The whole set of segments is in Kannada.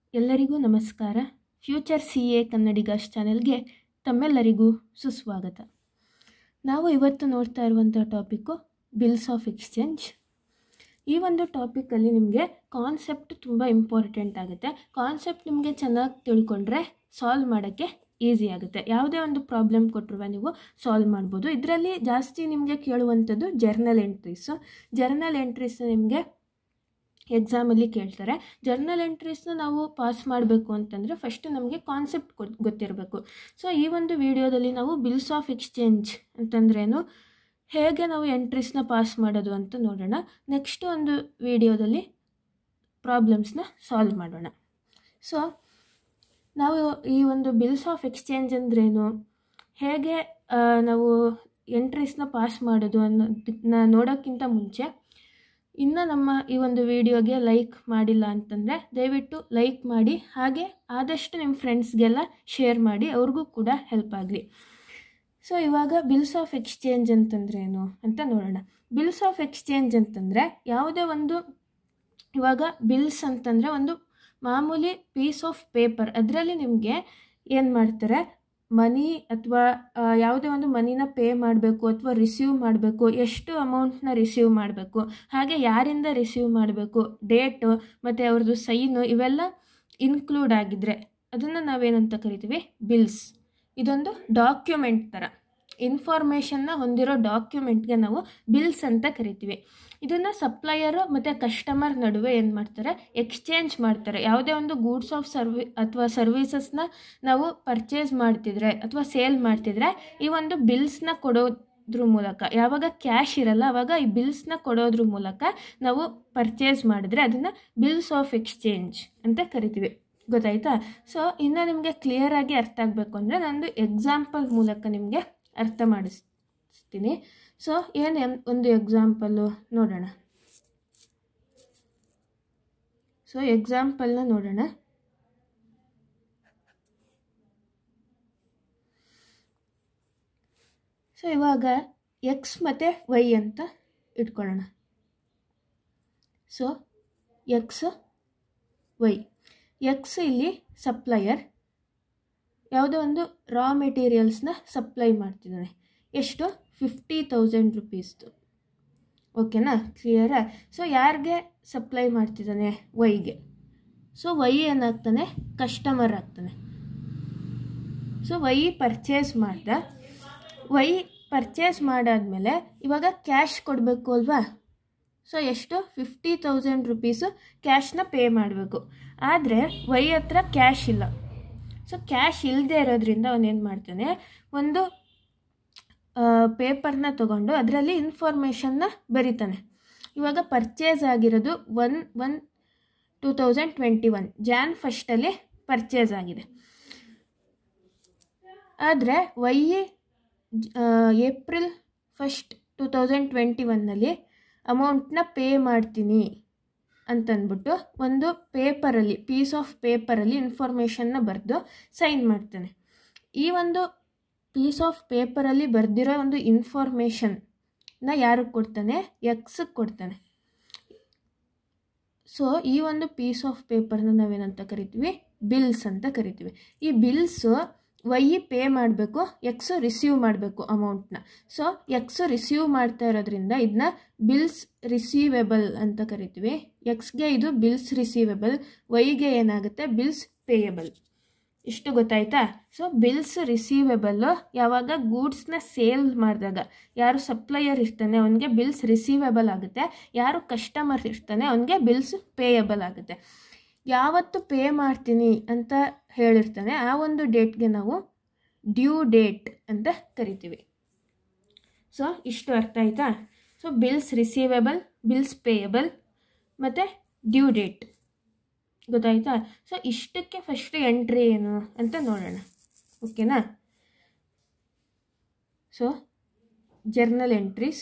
ಎಲ್ಲರಿಗೂ ನಮಸ್ಕಾರ ಫ್ಯೂಚರ್ ಸಿ ಎ ಕನ್ನಡಿಗಾಸ್ ಚಾನೆಲ್ಗೆ ತಮ್ಮೆಲ್ಲರಿಗೂ ಸುಸ್ವಾಗತ ನಾವು ಇವತ್ತು ನೋಡ್ತಾ ಇರುವಂಥ ಟಾಪಿಕ್ಕು ಬಿಲ್ಸ್ ಆಫ್ ಎಕ್ಸ್ಚೇಂಜ್ ಈ ಒಂದು ಟಾಪಿಕಲ್ಲಿ ನಿಮಗೆ ಕಾನ್ಸೆಪ್ಟ್ ತುಂಬ ಇಂಪಾರ್ಟೆಂಟ್ ಆಗುತ್ತೆ ಕಾನ್ಸೆಪ್ಟ್ ನಿಮಗೆ ಚೆನ್ನಾಗಿ ತಿಳ್ಕೊಂಡ್ರೆ ಸಾಲ್ವ್ ಮಾಡೋಕ್ಕೆ ಈಸಿ ಆಗುತ್ತೆ ಯಾವುದೇ ಒಂದು ಪ್ರಾಬ್ಲಮ್ ಕೊಟ್ಟರು ನೀವು ಸಾಲ್ವ್ ಮಾಡ್ಬೋದು ಇದರಲ್ಲಿ ಜಾಸ್ತಿ ನಿಮಗೆ ಕೇಳುವಂಥದ್ದು ಜರ್ನಲ್ ಎಂಟ್ರೀಸು ಜರ್ನಲ್ ಎಂಟ್ರೀಸ್ ನಿಮಗೆ ಎಕ್ಸಾಮಲ್ಲಿ ಕೇಳ್ತಾರೆ ಜರ್ನಲ್ ಎಂಟ್ರೀಸ್ನ ನಾವು ಪಾಸ್ ಮಾಡಬೇಕು ಅಂತಂದರೆ ಫಸ್ಟ್ ನಮಗೆ ಕಾನ್ಸೆಪ್ಟ್ ಗೊತ್ತಿರಬೇಕು ಸೊ ಈ ಒಂದು ವಿಡಿಯೋದಲ್ಲಿ ನಾವು ಬಿಲ್ಸ್ ಆಫ್ ಎಕ್ಸ್ಚೇಂಜ್ ಅಂತಂದ್ರೇನು ಹೇಗೆ ನಾವು ಎಂಟ್ರೀಸ್ನ ಪಾಸ್ ಮಾಡೋದು ಅಂತ ನೋಡೋಣ ನೆಕ್ಸ್ಟ್ ಒಂದು ವಿಡಿಯೋದಲ್ಲಿ ಪ್ರಾಬ್ಲಮ್ಸ್ನ ಸಾಲ್ವ್ ಮಾಡೋಣ ಸೊ ನಾವು ಈ ಒಂದು ಬಿಲ್ಸ್ ಆಫ್ ಎಕ್ಸ್ಚೇಂಜ್ ಅಂದ್ರೇನು ಹೇಗೆ ಆ, ನಾವು ಎಂಟ್ರೀಸ್ನ ಪಾಸ್ ಮಾಡೋದು ಅನ್ನೋದನ್ನ ನೋಡೋಕ್ಕಿಂತ ಮುಂಚೆ ಇನ್ನು ನಮ್ಮ ಈ ಒಂದು ವಿಡಿಯೋಗೆ ಲೈಕ್ ಮಾಡಿಲ್ಲ ಅಂತಂದರೆ ದಯವಿಟ್ಟು ಲೈಕ್ ಮಾಡಿ ಹಾಗೆ ಆದಷ್ಟು ನಿಮ್ಮ ಫ್ರೆಂಡ್ಸ್ಗೆಲ್ಲ ಶೇರ್ ಮಾಡಿ ಅವ್ರಿಗೂ ಕೂಡ ಹೆಲ್ಪ್ ಆಗಲಿ ಸೊ ಇವಾಗ ಬಿಲ್ಸ್ ಆಫ್ ಎಕ್ಸ್ಚೇಂಜ್ ಅಂತಂದ್ರೆ ಏನು ಅಂತ ನೋಡೋಣ ಬಿಲ್ಸ್ ಆಫ್ ಎಕ್ಸ್ಚೇಂಜ್ ಅಂತಂದರೆ ಯಾವುದೇ ಒಂದು ಇವಾಗ ಬಿಲ್ಸ್ ಅಂತಂದರೆ ಒಂದು ಮಾಮೂಲಿ ಪೀಸ್ ಆಫ್ ಪೇಪರ್ ಅದರಲ್ಲಿ ನಿಮಗೆ ಏನು ಮಾಡ್ತಾರೆ ಮನಿ ಅಥವಾ ಯಾವುದೇ ಒಂದು ಮನಿನ ಪೇ ಮಾಡಬೇಕು ಅಥವಾ ರಿಸೀವ್ ಮಾಡಬೇಕು ಎಷ್ಟು ಅಮೌಂಟ್ನ ರಿಸೀವ್ ಮಾಡಬೇಕು ಹಾಗೆ ಯಾರಿಂದ ರಿಸೀವ್ ಮಾಡಬೇಕು ಡೇಟು ಮತ್ತು ಅವ್ರದ್ದು ಸೈನು ಇವೆಲ್ಲ ಇನ್ಕ್ಲೂಡ್ ಆಗಿದ್ರೆ ಅದನ್ನು ನಾವೇನಂತ ಕರಿತೀವಿ ಬಿಲ್ಸ್ ಇದೊಂದು ಡಾಕ್ಯುಮೆಂಟ್ ಥರ ಇನ್ಫಾರ್ಮೇಷನ್ನ ಹೊಂದಿರೋ ಡಾಕ್ಯುಮೆಂಟ್ಗೆ ನಾವು ಬಿಲ್ಸ್ ಅಂತ ಕರಿತೀವಿ ಇದನ್ನು ಸಪ್ಲೈಯರು ಮತ್ತು ಕಸ್ಟಮರ್ ನಡುವೆ ಏನು ಮಾಡ್ತಾರೆ ಎಕ್ಸ್ಚೇಂಜ್ ಮಾಡ್ತಾರೆ ಯಾವುದೇ ಒಂದು ಗೂಡ್ಸ್ ಆಫ್ ಸರ್ವಿ ಅಥವಾ ಸರ್ವೀಸಸ್ನ ನಾವು ಪರ್ಚೇಸ್ ಮಾಡ್ತಿದ್ರೆ ಅಥವಾ ಸೇಲ್ ಮಾಡ್ತಿದ್ರೆ ಈ ಒಂದು ಬಿಲ್ಸ್ನ ಕೊಡೋದ್ರ ಮೂಲಕ ಯಾವಾಗ ಕ್ಯಾಶ್ ಇರಲ್ಲ ಆವಾಗ ಈ ಬಿಲ್ಸ್ನ ಕೊಡೋದ್ರ ಮೂಲಕ ನಾವು ಪರ್ಚೇಸ್ ಮಾಡಿದ್ರೆ ಅದನ್ನು ಬಿಲ್ಸ್ ಆಫ್ ಎಕ್ಸ್ಚೇಂಜ್ ಅಂತ ಕರಿತೀವಿ ಗೊತ್ತಾಯ್ತಾ ಸೊ ಇನ್ನು ನಿಮಗೆ ಕ್ಲಿಯರಾಗಿ ಅರ್ಥ ಆಗಬೇಕು ಅಂದರೆ ನಂದು ಎಕ್ಸಾಂಪಲ್ ಮೂಲಕ ನಿಮಗೆ ಅರ್ಥ ಮಾಡಿಸ್ತೀನಿ ಸೊ ಏನು ಒಂದು ಎಕ್ಸಾಂಪಲ್ಲು ನೋಡೋಣ ಸೊ ಎಕ್ಸಾಂಪಲ್ನ ನೋಡೋಣ ಸೊ ಇವಾಗ ಎಕ್ಸ್ ಮತ್ತು ವೈ ಅಂತ ಇಟ್ಕೊಳ್ಳೋಣ ಸೊ ಎಕ್ಸ್ ವೈ ಎಕ್ಸ್ ಇಲ್ಲಿ ಸಪ್ಲೈಯರ್ ಯಾವುದೋ ಒಂದು ರಾ ಮೆಟೀರಿಯಲ್ಸ್ನ ಸಪ್ಲೈ ಮಾಡ್ತಿದ್ದಾನೆ ಎಷ್ಟು ಫಿಫ್ಟಿ ತೌಸಂಡ್ ರುಪೀಸ್ದು ಓಕೆನಾ ಕ್ಲಿಯರಾ ಸೊ ಯಾರಿಗೆ ಸಪ್ಲೈ ಮಾಡ್ತಿದ್ದಾನೆ ವೈಗೆ ಸೊ ವೈ ಏನಾಗ್ತಾನೆ ಕಸ್ಟಮರ್ ಆಗ್ತಾನೆ ಸೊ ವೈ ಪರ್ಚೇಸ್ ಮಾಡ್ದ ವೈ ಪರ್ಚೇಸ್ ಮಾಡಾದ್ಮೇಲೆ ಇವಾಗ ಕ್ಯಾಶ್ ಕೊಡಬೇಕು ಅಲ್ವಾ ಸೊ ಎಷ್ಟು ಫಿಫ್ಟಿ ತೌಸಂಡ್ ರುಪೀಸು ಕ್ಯಾಶ್ನ ಪೇ ಮಾಡಬೇಕು ಆದರೆ ವೈ ಹತ್ರ ಕ್ಯಾಶ್ ಇಲ್ಲ ಸೊ ಕ್ಯಾಶ್ ಇಲ್ಲದೆ ಇರೋದ್ರಿಂದ ಅವನೇನು ಮಾಡ್ತಾನೆ ಒಂದು ಪೇಪರ್ನ ತಗೊಂಡು ಅದರಲ್ಲಿ ಇನ್ಫಾರ್ಮೇಷನ್ನ ಬರಿತಾನೆ ಇವಾಗ ಪರ್ಚೇಸ್ ಆಗಿರೋದು one one two thousand twenty one Jan ಫಸ್ಟಲ್ಲಿ ಪರ್ಚೇಸ್ ಆಗಿದೆ ಆದರೆ Y April first two thousand twenty ಒನ್ನಲ್ಲಿ ಅಮೌಂಟ್ನ ಪೇ ಮಾಡ್ತೀನಿ ಅಂತಂದ್ಬಿಟ್ಟು ಒಂದು ಪೇಪರಲ್ಲಿ ಪೀಸ್ ಆಫ್ ಪೇಪರಲ್ಲಿ ಇನ್ಫಾರ್ಮೇಷನ್ನ ಬರೆದು ಸೈನ್ ಮಾಡ್ತಾನೆ ಈ ಒಂದು ಪೀಸ್ ಆಫ್ ಪೇಪರಲ್ಲಿ ಬರೆದಿರೋ ಒಂದು ಇನ್ಫಾರ್ಮೇಷನ್ನ ಯಾರಿಗೆ ಕೊಡ್ತಾನೆ ಎಕ್ಸಿಗೆ ಕೊಡ್ತಾನೆ ಸೊ ಈ ಒಂದು ಪೀಸ್ ಆಫ್ ಪೇಪರ್ನ ನಾವೇನಂತ ಕರಿತೀವಿ ಬಿಲ್ಸ್ ಅಂತ ಕರಿತೀವಿ ಈ ಬಿಲ್ಸು ವೈ ಪೇ ಮಾಡಬೇಕು ಎಕ್ಸು ರಿಸೀವ್ ಮಾಡಬೇಕು ಅಮೌಂಟ್ನ ಸೊ ಎಕ್ಸು ರಿಸೀವ್ ಮಾಡ್ತಾ ಇರೋದ್ರಿಂದ ಇದನ್ನ ಬಿಲ್ಸ್ ರಿಸೀವೆಬಲ್ ಅಂತ ಕರಿತೀವಿ ಎಕ್ಸ್ಗೆ ಇದು ಬಿಲ್ಸ್ ರಿಸೀವೆಬಲ್ ವೈಗೆ ಏನಾಗುತ್ತೆ ಬಿಲ್ಸ್ ಪೇಯಬಲ್ ಇಷ್ಟು ಗೊತ್ತಾಯ್ತಾ ಸೊ ಬಿಲ್ಸ್ ರಿಸೀವೆಬಲ್ಲು ಯಾವಾಗ ಗೂಡ್ಸ್ನ ಸೇಲ್ ಮಾಡಿದಾಗ ಯಾರು ಸಪ್ಲೈಯರ್ ಇರ್ತಾನೆ ಅವನಿಗೆ ಬಿಲ್ಸ್ ರಿಸೀವೆಬಲ್ ಆಗುತ್ತೆ ಯಾರು ಕಸ್ಟಮರ್ ಇರ್ತಾನೆ ಅವನಿಗೆ ಬಿಲ್ಸ್ ಪೇಯಬಲ್ ಆಗುತ್ತೆ ಯಾವತ್ತು ಪೇ ಮಾಡ್ತೀನಿ ಅಂತ ಹೇಳಿರ್ತಾನೆ ಆ ಒಂದು ಡೇಟ್ಗೆ ನಾವು ಡ್ಯೂ ಡೇಟ್ ಅಂತ ಕರಿತೀವಿ ಸೊ ಇಷ್ಟು ಅರ್ಥ ಆಯ್ತಾ so bills receivable bills payable ಮತ್ತು ಡ್ಯೂ ಡೇಟ್ ಗೊತ್ತಾಯ್ತಾ ಸೊ ಇಷ್ಟಕ್ಕೆ ಫಸ್ಟ್ ಎಂಟ್ರಿ ಏನು ಅಂತ ನೋಡೋಣ ಓಕೆನಾ ಸೊ ಜರ್ನಲ್ ಎಂಟ್ರೀಸ್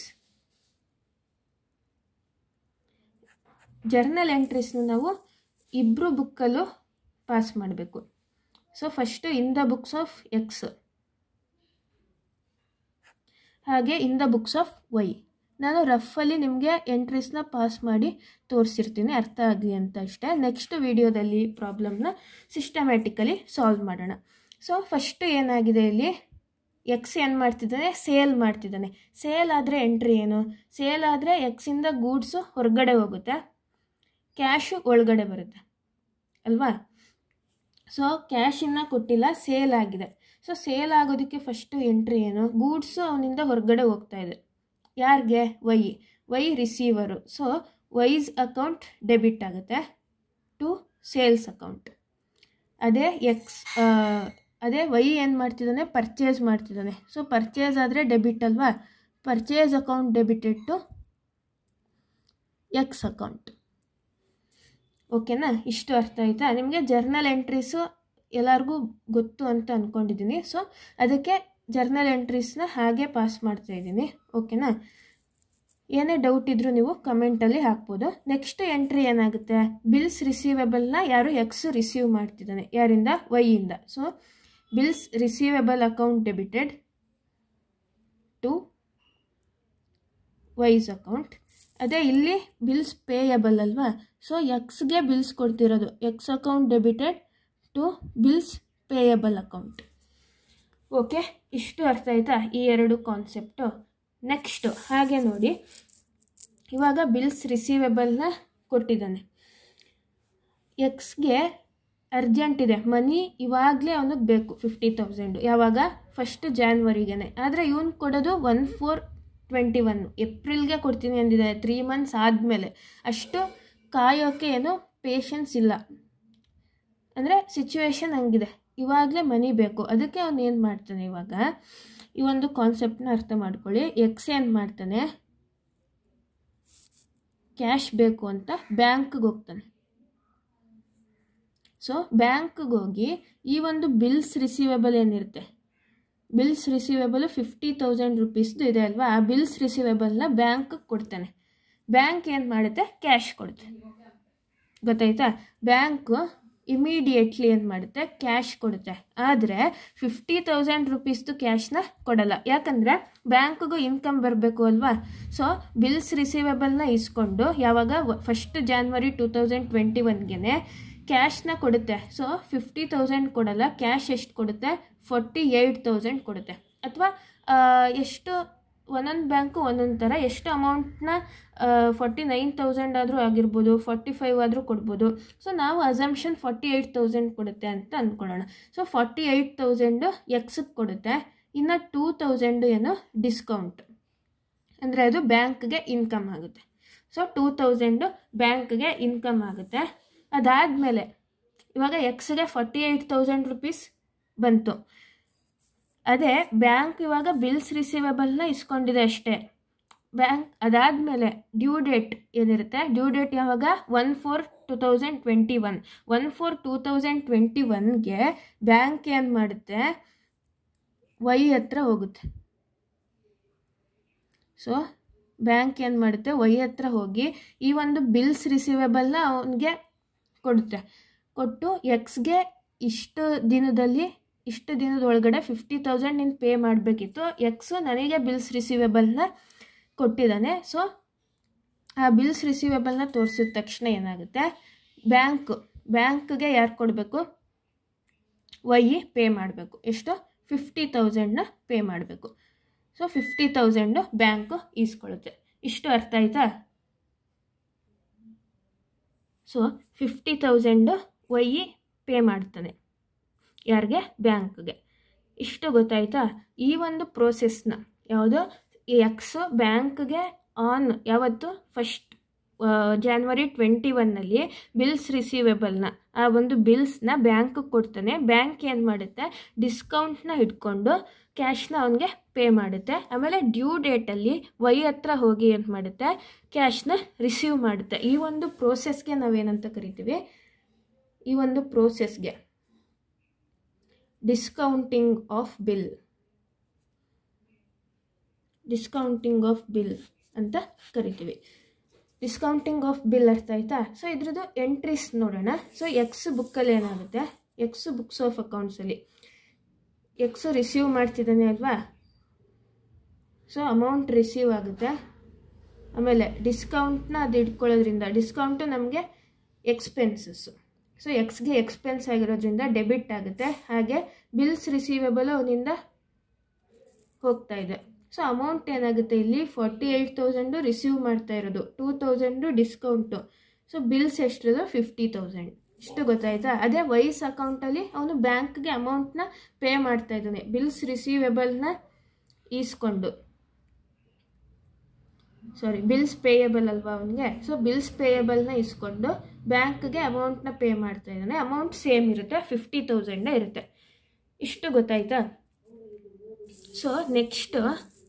ಜರ್ನಲ್ ಎಂಟ್ರೀಸ್ನ ನಾವು ಇಬ್ಬರು ಬುಕ್ಕಲ್ಲೂ ಪಾಸ್ ಮಾಡಬೇಕು so first in the books of X ಹಾಗೆ in the books of Y ನಾನು ರಫಲ್ಲಿ ನಿಮಗೆ ಎಂಟ್ರೀಸ್ನ ಪಾಸ್ ಮಾಡಿ ತೋರಿಸಿರ್ತೀನಿ ಅರ್ಥ ಆಗಲಿ ಅಂತ ಅಷ್ಟೇ ನೆಕ್ಸ್ಟ್ ವಿಡಿಯೋದಲ್ಲಿ ಪ್ರಾಬ್ಲಮ್ನ ಸಿಸ್ಟಮ್ಯಾಟಿಕಲಿ ಸಾಲ್ವ್ ಮಾಡೋಣ ಸೊ ಫಸ್ಟು ಏನಾಗಿದೆ ಇಲ್ಲಿ ಎಕ್ಸ್ ಏನು ಮಾಡ್ತಿದ್ದಾನೆ ಸೇಲ್ ಮಾಡ್ತಿದ್ದಾನೆ ಸೇಲ್ ಆದರೆ ಎಂಟ್ರಿ ಏನು ಸೇಲ್ ಆದರೆ ಎಕ್ಸಿಂದ ಗೂಡ್ಸು ಹೊರಗಡೆ ಹೋಗುತ್ತೆ ಕ್ಯಾಶು ಒಳಗಡೆ ಬರುತ್ತೆ ಅಲ್ವಾ ಸೊ ಕ್ಯಾಶ್ ಇನ್ನೂ ಕೊಟ್ಟಿಲ್ಲ ಸೇಲ್ ಆಗಿದೆ ಸೊ ಸೇಲ್ ಆಗೋದಕ್ಕೆ ಫಸ್ಟು ಎಂಟ್ರಿ ಏನು ಗೂಡ್ಸು ಅವನಿಂದ ಹೊರಗಡೆ ಹೋಗ್ತಾ ಇದೆ ಯಾರಿಗೆ Y Y receiver so Y's account debit ಆಗುತ್ತೆ ಟು ಸೇಲ್ಸ್ ಅಕೌಂಟ್ ಅದೇ ಎಕ್ಸ್ ಅದೇ ವೈ ಏನು ಮಾಡ್ತಿದ್ದಾನೆ ಪರ್ಚೇಸ್ ಮಾಡ್ತಿದ್ದಾನೆ ಸೊ ಪರ್ಚೇಸ್ ಆದರೆ ಡೆಬಿಟ್ ಅಲ್ವಾ purchase account debited to X account ಓಕೆನಾ ಇಷ್ಟು ಅರ್ಥ ಆಯ್ತಾ ನಿಮಗೆ ಜರ್ನಲ್ ಎಂಟ್ರೀಸು ಎಲ್ಲರಿಗೂ ಗೊತ್ತು ಅಂತ ಅಂದ್ಕೊಂಡಿದ್ದೀನಿ ಸೊ ಅದಕ್ಕೆ ಜರ್ನಲ್ ಎಂಟ್ರೀಸ್ನ ಹಾಗೆ ಪಾಸ್ ಮಾಡ್ತಾ ಇದ್ದೀನಿ ಓಕೆನಾ ಏನೇ ಡೌಟ್ ಇದ್ದರೂ ನೀವು ಕಮೆಂಟಲ್ಲಿ ಹಾಕ್ಬೋದು ನೆಕ್ಸ್ಟ್ ಎಂಟ್ರಿ ಏನಾಗುತ್ತೆ ಬಿಲ್ಸ್ ರಿಸೀವೇಬಲ್ನ ಯಾರು ಎಕ್ಸ್ ರಿಸೀವ್ ಮಾಡ್ತಿದ್ದಾನೆ ಯಾರಿಂದ ವೈಯಿಂದ so bills receivable account debited to Y's account ಅದೇ ಇಲ್ಲಿ ಬಿಲ್ಸ್ ಪೇಯಬಲ್ ಅಲ್ವಾ ಸೊ ಎಕ್ಸ್ಗೆ ಬಿಲ್ಸ್ ಕೊಡ್ತಿರೋದು X account debited to bills payable account okay ಇಷ್ಟು ಅರ್ಥ ಆಯ್ತಾ ಈ ಎರಡು ಕಾನ್ಸೆಪ್ಟು ನೆಕ್ಸ್ಟು ಹಾಗೆ ನೋಡಿ ಇವಾಗ ಬಿಲ್ಸ್ ರಿಸೀವೇಬಲ್ನ ಕೊಟ್ಟಿದ್ದಾನೆ ಎಕ್ಸ್ಗೆ ಅರ್ಜೆಂಟ್ ಇದೆ ಮನಿ ಇವಾಗಲೇ ಅವನಿಗೆ ಬೇಕು ಫಿಫ್ಟಿ ತೌಸಂಡು ಯಾವಾಗ ಫಸ್ಟ್ ಜಾನ್ವರಿಗೇನೆ ಆದರೆ ಇವನು ಕೊಡೋದು ಒನ್ ಫೋರ್ ಟ್ವೆಂಟಿ ಒನ್ ಏಪ್ರಿಲ್ಗೆ ಕೊಡ್ತೀನಿ ಅಂದಿದೆ ತ್ರೀ ಮಂತ್ಸ್ ಆದಮೇಲೆ ಅಷ್ಟು ಕಾಯೋಕ್ಕೆ ಏನೋ ಪೇಷನ್ಸ್ ಇಲ್ಲ ಅಂದರೆ ಸಿಚುವೇಶನ್ ಹಂಗಿದೆ ಇವಾಗಲೇ ಮನಿ ಬೇಕು ಅದಕ್ಕೆ ಅವನು ಏನು ಮಾಡ್ತಾನೆ ಇವಾಗ ಈ ಒಂದು ಕಾನ್ಸೆಪ್ಟನ್ನ ಅರ್ಥ ಮಾಡ್ಕೊಳ್ಳಿ ಎಕ್ಸ್ ಏನು ಮಾಡ್ತಾನೆ ಕ್ಯಾಶ್ ಬೇಕು ಅಂತ ಬ್ಯಾಂಕ್ಗೆ ಹೋಗ್ತಾನೆ ಸೊ ಬ್ಯಾಂಕ್ಗೆ ಹೋಗಿ ಈ ಒಂದು ಬಿಲ್ಸ್ ರಿಸೀವೇಬಲ್ ಏನಿರುತ್ತೆ ಬಿಲ್ಸ್ ರಿಸೀವೇಬಲ್ ಫಿಫ್ಟಿ ತೌಸಂಡ್ ರುಪೀಸ್ದು ಇದೆ ಅಲ್ವಾ ಆ ಬಿಲ್ಸ್ ರಿಸೀವೇಬಲ್ನ ಬ್ಯಾಂಕ್ಗೆ ಕೊಡ್ತಾನೆ ಬ್ಯಾಂಕ್ ಏನು ಮಾಡುತ್ತೆ ಕ್ಯಾಶ್ ಕೊಡುತ್ತೆ ಗೊತ್ತಾಯ್ತಾ ಬ್ಯಾಂಕು ಇಮಿಡಿಯೇಟ್ಲಿ ಏನು ಮಾಡುತ್ತೆ ಕ್ಯಾಶ್ ಕೊಡುತ್ತೆ ಆದರೆ ಫಿಫ್ಟಿ ತೌಸಂಡ್ ರುಪೀಸ್ದು ಕ್ಯಾಶ್ನ ಕೊಡಲ್ಲ ಯಾಕಂದರೆ ಬ್ಯಾಂಕ್ಗೂ ಇನ್ಕಮ್ ಬರಬೇಕು ಅಲ್ವಾ ಸೊ ಬಿಲ್ಸ್ ರಿಸೀವೇಬಲ್ನ ಇಸ್ಕೊಂಡು ಯಾವಾಗ first January two thousand twenty ಒನ್ಗೆ ಕ್ಯಾಶ್ನ ಕೊಡುತ್ತೆ ಸೊ ಫಿಫ್ಟಿ ತೌಸಂಡ್ ಕೊಡಲ್ಲ ಕ್ಯಾಶ್ ಎಷ್ಟು ಕೊಡುತ್ತೆ ಫೋರ್ಟಿ ಏಯ್ಟ್ ತೌಸಂಡ್ ಕೊಡುತ್ತೆ ಅಥವಾ ಎಷ್ಟು ಒಂದೊಂದು ಬ್ಯಾಂಕು ಒಂದೊಂದು ಥರ ಎಷ್ಟು ಅಮೌಂಟ್ನ ಫಾರ್ಟಿ ನೈನ್ ತೌಸಂಡ್ ಆದರೂ ಆಗಿರ್ಬೋದು ಫಾರ್ಟಿ ಫೈವ್ ಆದರೂ ಕೊಡ್ಬೋದು ಸೊ ನಾವು ಅಸಂಪ್ಷನ್ ಫಾರ್ಟಿ ಏಯ್ಟ್ ತೌಸಂಡ್ ಕೊಡುತ್ತೆ ಅಂತ ಅಂದ್ಕೊಳ್ಳೋಣ ಸೊ ಫಾರ್ಟಿ ಏಯ್ಟ್ ತೌಸಂಡು ಎಕ್ಸಿಗೆ ಕೊಡುತ್ತೆ ಇನ್ನು ಟೂ ತೌಸಂಡು ಏನು ಡಿಸ್ಕೌಂಟ್ ಅಂದರೆ ಅದು ಬ್ಯಾಂಕ್ಗೆ ಇನ್ಕಮ್ ಆಗುತ್ತೆ ಸೊ ಟೂ ತೌಸಂಡು ಬ್ಯಾಂಕ್ಗೆ ಇನ್ಕಮ್ ಆಗುತ್ತೆ ಅದಾದಮೇಲೆ ಇವಾಗ ಎಕ್ಸ್ಗೆ ಫಾರ್ಟಿ ಏಯ್ಟ್ ತೌಸಂಡ್ ರುಪೀಸ್ ಬಂತು ಅದೇ ಬ್ಯಾಂಕ್ ಇವಾಗ ಬಿಲ್ಸ್ ರಿಸೀವೇಬಲ್ನ ಇಸ್ಕೊಂಡಿದೆ ಅಷ್ಟೇ ಬ್ಯಾಂಕ್ ಅದಾದಮೇಲೆ ಡ್ಯೂ ಡೇಟ್ ಏನಿರುತ್ತೆ ಡ್ಯೂ ಡೇಟ್ ಯಾವಾಗ one four two thousand twenty one one four two thousand twenty ಒನ್ಗೆ ಬ್ಯಾಂಕ್ ಏನು ಮಾಡುತ್ತೆ ವೈ ಹತ್ರ ಹೋಗುತ್ತೆ ಸೊ ಬ್ಯಾಂಕ್ ಏನು ಮಾಡುತ್ತೆ ವೈ ಹತ್ರ ಹೋಗಿ ಈ ಒಂದು ಬಿಲ್ಸ್ ರಿಸೀವೇಬಲ್ನ ಅವನಿಗೆ ಕೊಡುತ್ತೆ ಕೊಟ್ಟು ಎಕ್ಸ್ಗೆ ಇಷ್ಟು ದಿನದಲ್ಲಿ ಇಷ್ಟು ದಿನದ ಒಳಗಡೆ ಫಿಫ್ಟಿ ತೌಸಂಡ್ ನೀನು ಪೇ ಮಾಡಬೇಕಿತ್ತು ಎಕ್ಸು ನನಗೆ ಬಿಲ್ಸ್ ರಿಸೀವೇಬಲ್ನ ಕೊಟ್ಟಿದ್ದಾನೆ ಸೊ ಆ ಬಿಲ್ಸ್ ರಿಸೀವೇಬಲ್ನ ತೋರಿಸಿದ ತಕ್ಷಣ ಏನಾಗುತ್ತೆ ಬ್ಯಾಂಕ್ ಬ್ಯಾಂಕ್ಗೆ ಯಾರು ಕೊಡಬೇಕು ವೈ ಪೇ ಮಾಡಬೇಕು ಎಷ್ಟು ಫಿಫ್ಟಿ ತೌಸಂಡ್ನ ಪೇ ಮಾಡಬೇಕು ಸೊ ಫಿಫ್ಟಿ ತೌಸಂಡು ಬ್ಯಾಂಕು ಈಸ್ಕೊಳ್ಳುತ್ತೆ ಇಷ್ಟು ಅರ್ಥ ಆಯ್ತಾ so fifty thousand Y pay ಮಾಡ್ತಾನೆ ಯಾರಿಗೆ ಬ್ಯಾಂಕ್ಗೆ ಇಷ್ಟು ಗೊತ್ತಾಯ್ತಾ ಈ ಒಂದು ಪ್ರೋಸೆಸ್ನ ಯಾವುದೋ ಎಕ್ಸ್ ಬ್ಯಾಂಕ್ಗೆ ಆನ್ ಯಾವತ್ತು ಫಸ್ಟ್ ಜಾನ್ವರಿ ಟ್ವೆಂಟಿ ಒನ್ನಲ್ಲಿ ಬಿಲ್ಸ್ ರಿಸೀವೇಬಲ್ನ ಆ ಒಂದು ಬಿಲ್ಸ್ನ ಬ್ಯಾಂಕ್ಗೆ ಕೊಡ್ತಾನೆ ಬ್ಯಾಂಕ್ ಏನು ಮಾಡುತ್ತೆ ಡಿಸ್ಕೌಂಟ್ನ ಇಟ್ಕೊಂಡು ಕ್ಯಾಶ್ನ ಅವನಿಗೆ ಪೇ ಮಾಡುತ್ತೆ ಆಮೇಲೆ ಡ್ಯೂ ಡೇಟಲ್ಲಿ ವೈ ಹತ್ರ ಹೋಗಿ ಏನು ಮಾಡುತ್ತೆ ಕ್ಯಾಶ್ನ ರಿಸೀವ್ ಮಾಡುತ್ತೆ ಈ ಒಂದು ಪ್ರೋಸೆಸ್ಗೆ ನಾವೇನಂತ ಕರಿತೀವಿ ಈ ಒಂದು ಪ್ರೋಸೆಸ್ಗೆ discounting of bill discounting of bill ಅಂತ ಕರಿತೀವಿ ಡಿಸ್ಕೌಂಟಿಂಗ್ ಆಫ್ ಬಿಲ್ ಅರ್ಥ ಆಯ್ತಾ ಸೊ ಇದ್ರದ್ದು ಎಂಟ್ರೀಸ್ ನೋಡೋಣ ಸೊ ಎಕ್ಸ್ ಬುಕ್ಕಲ್ಲಿ ಏನಾಗುತ್ತೆ ಎಕ್ಸ್ ಬುಕ್ಸ್ ಆಫ್ ಅಕೌಂಟ್ಸಲ್ಲಿ ಎಕ್ಸು ರಿಸೀವ್ ಮಾಡ್ತಿದ್ದಾನೆ ಅಲ್ವಾ ಸೊ ಅಮೌಂಟ್ ರಿಸೀವ್ ಆಗುತ್ತೆ ಆಮೇಲೆ ಡಿಸ್ಕೌಂಟ್ನ ಅದು ಇಟ್ಕೊಳ್ಳೋದ್ರಿಂದ ಡಿಸ್ಕೌಂಟು ನಮಗೆ ಎಕ್ಸ್ಪೆನ್ಸಸ್ಸು ಸೊ ಎಕ್ಸ್ಗೆ ಎಕ್ಸ್ಪೆನ್ಸ್ ಆಗಿರೋದ್ರಿಂದ ಡೆಬಿಟ್ ಆಗುತ್ತೆ ಹಾಗೆ ಬಿಲ್ಸ್ ರಿಸೀವೇಬಲ್ ಅವನಿಂದ ಹೋಗ್ತಾ ಇದೆ ಸೊ ಅಮೌಂಟ್ ಏನಾಗುತ್ತೆ ಇಲ್ಲಿ ಫಾರ್ಟಿ ಏಯ್ಟ್ ತೌಸಂಡು ರಿಸೀವ್ ಮಾಡ್ತಾ ಇರೋದು two thousand discount so bills ಎಷ್ಟಿರೋದು ಫಿಫ್ಟಿ ತೌಸಂಡ್ ಇಷ್ಟು ಗೊತ್ತಾಯ್ತಾ ಅದೇ ವೈಸ್ ಅಕೌಂಟಲ್ಲಿ ಅವನು ಬ್ಯಾಂಕ್ಗೆ ಅಮೌಂಟ್ನ ಪೇ ಮಾಡ್ತಾ ಇದ್ದಾನೆ ಬಿಲ್ಸ್ ರಿಸೀವೇಬಲ್ನ ಈಸ್ಕೊಂಡು ಸಾರಿ ಬಿಲ್ಸ್ ಪೇಯಬಲ್ ಅಲ್ವಾ ಅವನಿಗೆ ಸೊ ಬಿಲ್ಸ್ ಪೇಯಬಲ್ನ ಇಸ್ಕೊಂಡು ಬ್ಯಾಂಕ್ಗೆ ಅಮೌಂಟ್ನ ಪೇ ಮಾಡ್ತಾ ಇದ್ದಾನೆ ಅಮೌಂಟ್ ಸೇಮ್ ಇರುತ್ತೆ ಫಿಫ್ಟಿ ತೌಸಂಡೇ ಇರುತ್ತೆ ಇಷ್ಟು ಗೊತ್ತಾಯ್ತಾ ಸೊ ನೆಕ್ಸ್ಟ್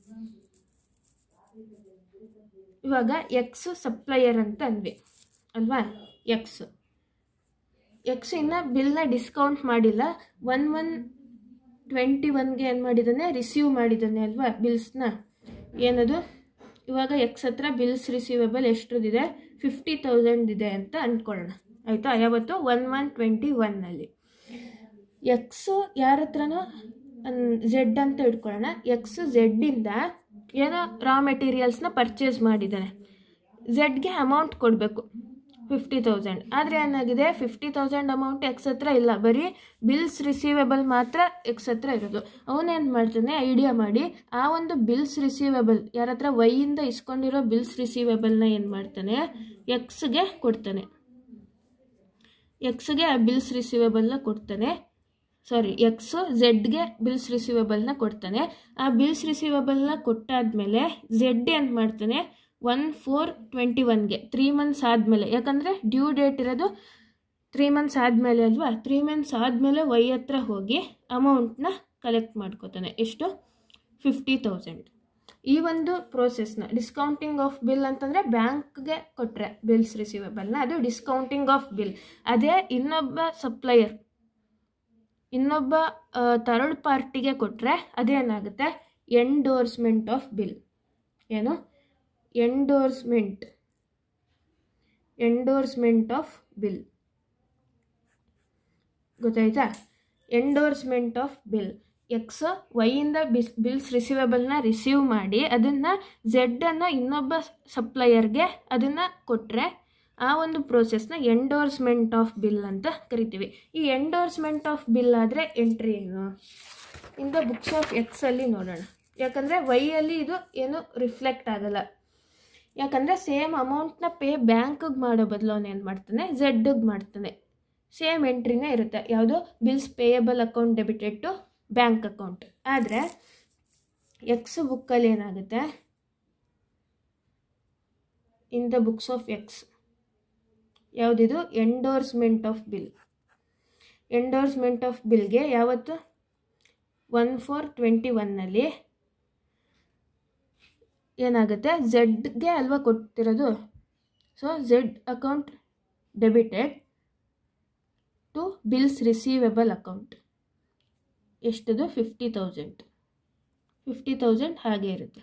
ಇವಾಗ ಎಕ್ಸ್ ಸಪ್ಲೈಯರ್ ಅಂತ ಅಂದ್ವಿ ಅಲ್ವಾ ಎಕ್ಸ್ ಎಕ್ಸ್ ಇನ್ನು ಬಿಲ್ನ ಡಿಸ್ಕೌಂಟ್ ಮಾಡಿಲ್ಲ ಒನ್ ಒನ್ ಟ್ವೆಂಟಿ ಒನ್ಗೆ ಏನು ಮಾಡಿದ್ದಾನೆ ರಿಸೀವ್ ಮಾಡಿದ್ದಾನೆ ಅಲ್ವಾ ಬಿಲ್ಸ್ನ ಏನದು ಇವಾಗ ಎಕ್ಸ್ ಹತ್ರ ಬಿಲ್ಸ್ ರಿಸೀವೇಬಲ್ ಎಷ್ಟರದಿದೆ ಫಿಫ್ಟಿ ತೌಸಂಡ್ ಇದೆ ಅಂತ ಅಂದ್ಕೊಳ್ಳೋಣ ಆಯಿತಾ ಯಾವತ್ತು ಒನ್ ಒನ್ ಟ್ವೆಂಟಿ ಒನ್ನಲ್ಲಿ ಎಕ್ಸು ಯಾರ ಹತ್ರನೋ ಝೆಡ್ ಅಂತ ಇಟ್ಕೊಳ್ಳೋಣ ಎಕ್ಸ್ ಝೆಡ್ಡಿಂದ ಏನೋ ರಾ ಮೆಟೀರಿಯಲ್ಸ್ನ ಪರ್ಚೇಸ್ ಮಾಡಿದ್ದಾನೆ ಝೆಡ್ಗೆ ಅಮೌಂಟ್ ಕೊಡಬೇಕು ಫಿಫ್ಟಿ ತೌಸಂಡ್ ಆದರೆ ಏನಾಗಿದೆ ಫಿಫ್ಟಿ ತೌಸಂಡ್ ಅಮೌಂಟ್ ಎಕ್ಸ್ ಹತ್ರ ಇಲ್ಲ ಬರೀ ಬಿಲ್ಸ್ ರಿಸೀವೇಬಲ್ ಮಾತ್ರ ಎಕ್ಸ್ ಹತ್ರ ಇರೋದು ಅವನೇನು ಮಾಡ್ತಾನೆ ಐಡಿಯಾ ಮಾಡಿ ಆ ಒಂದು ಬಿಲ್ಸ್ ರಿಸೀವೇಬಲ್ ಯಾರ ಹತ್ರ ವೈಯಿಂದ ಇಸ್ಕೊಂಡಿರೋ ಬಿಲ್ಸ್ ರಿಸೀವೇಬಲ್ನ ಏನು ಮಾಡ್ತಾನೆ ಎಕ್ಸ್ಗೆ ಕೊಡ್ತಾನೆ ಎಕ್ಸ್ಗೆ ಆ ಬಿಲ್ಸ್ ರಿಸೀವೇಬಲ್ನ ಕೊಡ್ತಾನೆ ಸಾರಿ ಎಕ್ಸು ಝೆಡ್ಗೆ ಬಿಲ್ಸ್ ರಿಸೀವೇಬಲ್ನ ಕೊಡ್ತಾನೆ ಆ ಬಿಲ್ಸ್ ರಿಸೀವೇಬಲ್ನ ಕೊಟ್ಟಾದ್ಮೇಲೆ ಝೆಡ್ ಏನು ಮಾಡ್ತಾನೆ ಒನ್ ಫೋರ್ ಟ್ವೆಂಟಿ ಒನ್ಗೆ ತ್ರೀ ಮಂತ್ಸ್ ಆದಮೇಲೆ ಯಾಕಂದರೆ ಡ್ಯೂ ಡೇಟ್ ಇರೋದು ತ್ರೀ ಮಂತ್ಸ್ ಆದಮೇಲೆ ಅಲ್ವಾ ತ್ರೀ ಮಂತ್ಸ್ ಆದಮೇಲೆ ವೈ ಹತ್ರ ಹೋಗಿ ಅಮೌಂಟ್ನ ಕಲೆಕ್ಟ್ ಮಾಡ್ಕೋತಾನೆ ಎಷ್ಟು ಫಿಫ್ಟಿ ತೌಸಂಡ್ ಈ ಒಂದು ಪ್ರೋಸೆಸ್ನ ಡಿಸ್ಕೌಂಟಿಂಗ್ ಆಫ್ ಬಿಲ್ ಅಂತಂದರೆ ಬ್ಯಾಂಕ್ಗೆ ಕೊಟ್ಟರೆ ಬಿಲ್ಸ್ ರಿಸೀವೇಬಲ್ನ ಅದು ಡಿಸ್ಕೌಂಟಿಂಗ್ ಆಫ್ ಬಿಲ್ ಅದೇ ಇನ್ನೊಬ್ಬ ಸಪ್ಲೈಯರ್ ಇನ್ನೊಬ್ಬ ಥರ್ಡ್ ಪಾರ್ಟಿಗೆ ಕೊಟ್ಟರೆ ಅದೇನಾಗುತ್ತೆ ಎಂಡೋರ್ಸ್ಮೆಂಟ್ ಆಫ್ ಬಿಲ್ ಏನು ಎಂಡೋರ್ಸ್ಮೆಂಟ್ ಎಂಡೋರ್ಸ್ಮೆಂಟ್ ಆಫ್ ಬಿಲ್ ಗೊತ್ತಾಯ್ತಾ ಎಂಡೋರ್ಸ್ಮೆಂಟ್ ಆಫ್ ಬಿಲ್ ಎಕ್ಸ್ ವೈಯಿಂದ ಬಿಸ್ ಬಿಲ್ಸ್ ರಿಸೀವೇಬಲ್ನ ರಿಸೀವ್ ಮಾಡಿ ಅದನ್ನು ಝೆಡ್ಡನ್ನು ಇನ್ನೊಬ್ಬ ಸಪ್ಲೈಯರ್ಗೆ ಅದನ್ನು ಕೊಟ್ಟರೆ ಆ ಒಂದು ಪ್ರೋಸೆಸ್ನ ಎಂಡೋರ್ಸ್ಮೆಂಟ್ ಆಫ್ ಬಿಲ್ ಅಂತ ಕರಿತೀವಿ ಈ ಎಂಡೋರ್ಸ್ಮೆಂಟ್ ಆಫ್ ಬಿಲ್ ಆದರೆ ಎಂಟ್ರಿ ಏನು ಇನ್ ದ ಬುಕ್ಸ್ ಆಫ್ ಎಕ್ಸಲ್ಲಿ ನೋಡೋಣ ಯಾಕಂದರೆ ವೈಯಲ್ಲಿ ಇದು ಏನು ರಿಫ್ಲೆಕ್ಟ್ ಆಗಲ್ಲ ಯಾಕಂದರೆ ಸೇಮ್ ಅಮೌಂಟ್ನ ಪೇ ಬ್ಯಾಂಕಿಗೆ ಮಾಡೋ ಬದಲು ಅವನು ಏನು ಮಾಡ್ತಾನೆ ಝೆಡ್ಗೆ ಮಾಡ್ತಾನೆ ಸೇಮ್ ಎಂಟ್ರಿನೇ ಇರುತ್ತೆ ಯಾವುದು bills payable account debited to bank account ಆದರೆ ಎಕ್ಸ್ ಬುಕ್ಕಲ್ಲಿ ಏನಾಗುತ್ತೆ in the books of X ಯಾವುದಿದು endorsement of bill endorsement of ಬಿಲ್ಗೆ ಯಾವತ್ತು ಒನ್ ಫೋರ್ ಟ್ವೆಂಟಿ ಒನ್ನಲ್ಲಿ ಏನಾಗುತ್ತೆ ಝೆಡ್ಗೆ ಅಲ್ವಾ ಕೊಡ್ತಿರೋದು so Z account debited to bills receivable account ಎಷ್ಟದು ಫಿಫ್ಟಿ ತೌಸಂಡ್ ಫಿಫ್ಟಿ ತೌಸಂಡ್ ಹಾಗೆ ಇರುತ್ತೆ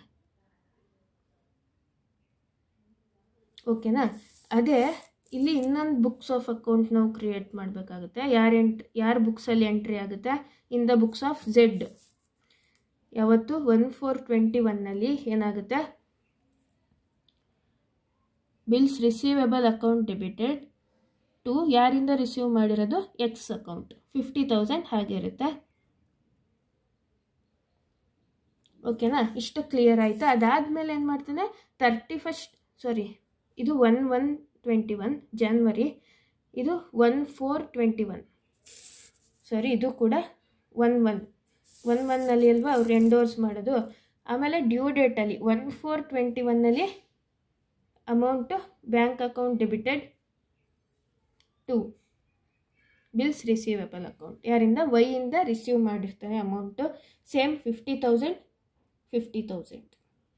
ಓಕೆನಾ ಅದೇ ಇಲ್ಲಿ ಇನ್ನೊಂದು ಬುಕ್ಸ್ ಆಫ್ ಅಕೌಂಟ್ ನಾವು ಕ್ರಿಯೇಟ್ ಮಾಡಬೇಕಾಗುತ್ತೆ ಯಾರು ಎಂಟ್ ಯಾರ ಬುಕ್ಸಲ್ಲಿ ಎಂಟ್ರಿ ಆಗುತ್ತೆ in the books of Z ಯಾವತ್ತು ಒನ್ ಫೋರ್ ಟ್ವೆಂಟಿ ಒನ್ನಲ್ಲಿ ಏನಾಗುತ್ತೆ bills receivable account debited to ಯಾರಿಂದ ರಿಸೀವ್ ಮಾಡಿರೋದು ಎಕ್ಸ್ ಅಕೌಂಟ್ ಫಿಫ್ಟಿ ತೌಸಂಡ್ ಹಾಗೆ ಇರುತ್ತೆ ಓಕೆನಾ ಇಷ್ಟು ಕ್ಲಿಯರ್ ಆಯಿತಾ ಅದಾದಮೇಲೆ ಏನು ಮಾಡ್ತಾನೆ ತರ್ಟಿ ಫಸ್ಟ್ ಸಾರಿ ಇದು one one twenty one January ಇದು one four twenty one sorry ಇದು ಕೂಡ ಒನ್ ಒನ್ ಒನ್ ಒನ್ನಲ್ಲಿ ಅಲ್ವಾ ಅವ್ರು ಎಂಡೋರ್ಸ್ ಮಾಡೋದು ಆಮೇಲೆ ಡ್ಯೂ ಡೇಟಲ್ಲಿ ಒನ್ ಫೋರ್ ಟ್ವೆಂಟಿ ಒನ್ನಲ್ಲಿ amount bank account debited to bills receivable account ಯಾರಿಂದ ವೈಯಿಂದ ರಿಸೀವ್ ಮಾಡಿರ್ತಾರೆ amount same fifty thousand fifty thousand